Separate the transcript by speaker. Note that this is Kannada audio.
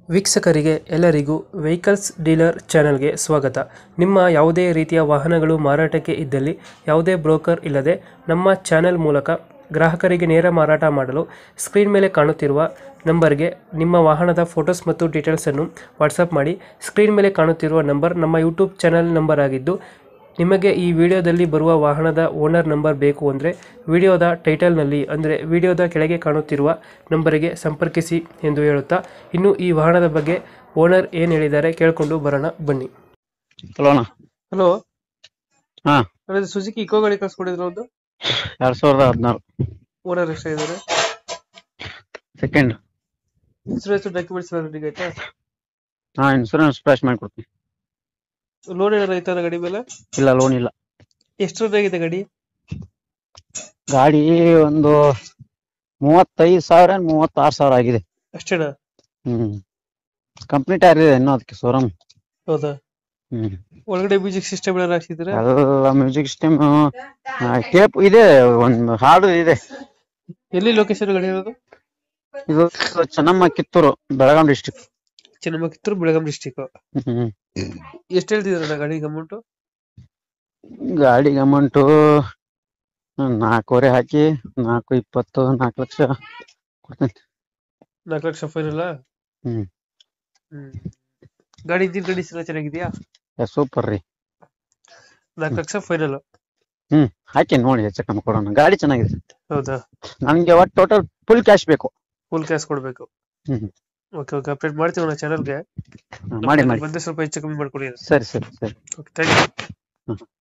Speaker 1: ವೀಕ್ಷಕರಿಗೆ ಎಲ್ಲರಿಗೂ ವೆಹಿಕಲ್ಸ್ ಡೀಲರ್ ಚಾನೆಲ್ಗೆ ಸ್ವಾಗತ ನಿಮ್ಮ ಯಾವುದೇ ರೀತಿಯ ವಾಹನಗಳು ಮಾರಾಟಕ್ಕೆ ಇದ್ದಲ್ಲಿ ಯಾವುದೇ ಬ್ರೋಕರ್ ಇಲ್ಲದೆ ನಮ್ಮ ಚಾನೆಲ್ ಮೂಲಕ ಗ್ರಾಹಕರಿಗೆ ನೇರ ಮಾರಾಟ ಮಾಡಲು ಸ್ಕ್ರೀನ್ ಮೇಲೆ ಕಾಣುತ್ತಿರುವ ನಂಬರ್ಗೆ ನಿಮ್ಮ ವಾಹನದ ಫೋಟೋಸ್ ಮತ್ತು ಡೀಟೇಲ್ಸನ್ನು ವಾಟ್ಸಪ್ ಮಾಡಿ ಸ್ಕ್ರೀನ್ ಮೇಲೆ ಕಾಣುತ್ತಿರುವ ನಂಬರ್ ನಮ್ಮ ಯೂಟ್ಯೂಬ್ ಚಾನೆಲ್ ನಂಬರ್ ಆಗಿದ್ದು ನಿಮಗೆ ಈ ವಿಡಿಯೋದಲ್ಲಿ ಬರುವ ವಾಹನದ ಓನರ್ ನಂಬರ್ ಬೇಕು ಅಂದರೆ ವಿಡಿಯೋದ ಟೈಟಲ್ನಲ್ಲಿ ಅಂದರೆ ವಿಡಿಯೋದ ಕೆಳಗೆ ಕಾಣುತ್ತಿರುವ ನಂಬರಿಗೆ ಸಂಪರ್ಕಿಸಿ ಎಂದು ಹೇಳುತ್ತಾ ಇನ್ನು ಈ ವಾಹನದ ಬಗ್ಗೆ ಓನರ್ ಏನು ಹೇಳಿದ್ದಾರೆ ಕೇಳಿಕೊಂಡು ಬರೋಣ ಬನ್ನಿ
Speaker 2: ಹಲೋ ಅಣ್ಣ
Speaker 1: ಹಲೋ
Speaker 2: ಹಾ
Speaker 1: ಸುಜುಕಿ ಇಕೋ ಗಾಡಿ ಕಳ್ಸ್ಕೊಡಿದ್ರು ಒಂದು
Speaker 2: ಎರಡ್ ಸಾವಿರದ ಹದಿನಾರು
Speaker 1: ಓನರ್ ಎಷ್ಟಾಗಿದ್ದಾರೆ
Speaker 2: ಸೆಕೆಂಡ್
Speaker 1: ಇನ್ಸೂರೆನ್ಸ್ ಡಾಕ್ಯುಮೆಂಟ್ಸ್ ಎಲ್ಲ ರೆಡಿ ಆಯ್ತಾ
Speaker 2: ಹಾ ಇನ್ಸೂರೆನ್ಸ್ ಫ್ಲಾಶ್ ಮಾಡ್ಕೊಡ್ತೀನಿ
Speaker 1: ಲೋನ್ ಏನಾರ ಐತಾರ ಗಾಡಿ ಮೇಲೆ
Speaker 2: ಇಲ್ಲ ಲೋನ್ ಇಲ್ಲ
Speaker 1: ಎಷ್ಟು ರನ್ ಆಗಿದೆ ಗಾಡಿ
Speaker 2: ಗಾಡಿ ಒಂದು ಮೂವತ್ತೈದು ಸಾವಿರ ಮೂವತ್ತಾರು ಸಾವಿರ ಆಗಿದೆ
Speaker 1: ಅಷ್ಟೇನಾ
Speaker 2: ಹ್ಮ್ ಕಂಪ್ನಿ ಟೈರ್ ಇದೆ ಇನ್ನೂ ಅದಕ್ಕೆ ಶೋರೂಮ್
Speaker 1: ಹೌದಾ
Speaker 2: ಹ್ಮ್
Speaker 1: ಒಳಗಡೆ ಮ್ಯೂಸಿಕ್ ಸಿಸ್ಟಮ್ ಏನಾರ ಹಾಕ್ಸಿದ್ರೆ
Speaker 2: ಎಲ್ಲ ಮ್ಯೂಸಿಕ್ ಸಿಸ್ಟಮ್ ಟೇಪ್ ಇದೆ ಒಂದು ಹಾಡು ಇದೆ
Speaker 1: ಎಲ್ಲಿ ಲೊಕೇಶನ್ ಗಾಡಿ ಇರೋದು
Speaker 2: ಇದು ಚೆನ್ನಮ್ಮ ಕಿತ್ತೂರು ಬೆಳಗಾಂ ಡಿಸ್ಟಿಕ್
Speaker 1: ಚೆನ್ನಮ್ಮ ಕಿತ್ತೂರು ಬೆಳಗಾಂ ಡಿಸ್ಟಿಕ್
Speaker 2: ಹ್ಮ್
Speaker 1: ಎಷ್ಟು ಹೇಳ್ತಿದ್ರಣ್ಣ ಗಾಡಿಗೆ ಅಮೌಂಟ್
Speaker 2: ಗಾಡಿಗೆ ಅಮೌಂಟು ನಾಲ್ಕೂವರೆ ಹಾಕಿ ನಾಲ್ಕು ಇಪ್ಪತ್ತು ನಾಲ್ಕು ಲಕ್ಷ ಕೊಡ್ತೀನಿ
Speaker 1: ನಾಲ್ಕು ಲಕ್ಷ ಫೈನಲ್
Speaker 2: ಹ್ಮ್.
Speaker 1: ಹ್ಮ್ ಗಾಡಿ ಇಂಜಿನ್ ಕಂಡೀಷನ್ ಚೆನ್ನಾಗಿದ್ಯಾ
Speaker 2: ಸೂಪರ್ ರೀ
Speaker 1: ನಾಲ್ಕು ಲಕ್ಷ ಫೈನಲ್
Speaker 2: ಹ್ಮ್ ಹಾಕಿ ನೋಡಿ ಹೆಚ್ಚು ಕಮ್ಮಿ ಕೊಡೋಣ ಗಾಡಿ ಚೆನ್ನಾಗಿದೆ
Speaker 1: ಹೌದಾ
Speaker 2: ನನ್ಗೆ ಒಟ್ಟು ಟೋಟಲ್ ಫುಲ್ ಕ್ಯಾಶ್ ಬೇಕು
Speaker 1: ಫುಲ್ ಕ್ಯಾಶ್ ಕೊಡ್ಬೇಕು
Speaker 2: ಹ್ಮ್.
Speaker 1: ಓಕೆ ಓಕೆ ಅಪ್ಡೇಟ್ ಮಾಡ್ತೀವಿ ನಾವು ಚಾನಲ್ಗೆ
Speaker 2: ಹಾ, ಮಾಡಿ ಮಾಡಿ
Speaker 1: ಬಂದ್ರೆ ಸ್ವಲ್ಪ ಹೆಚ್ಚು ಕಮ್ಮಿ ಮಾಡ್ಕೊಡಿ
Speaker 2: ಸರಿ ಸರಿ ಸರಿ
Speaker 1: ಓಕೆ ಥ್ಯಾಂಕ್ ಯು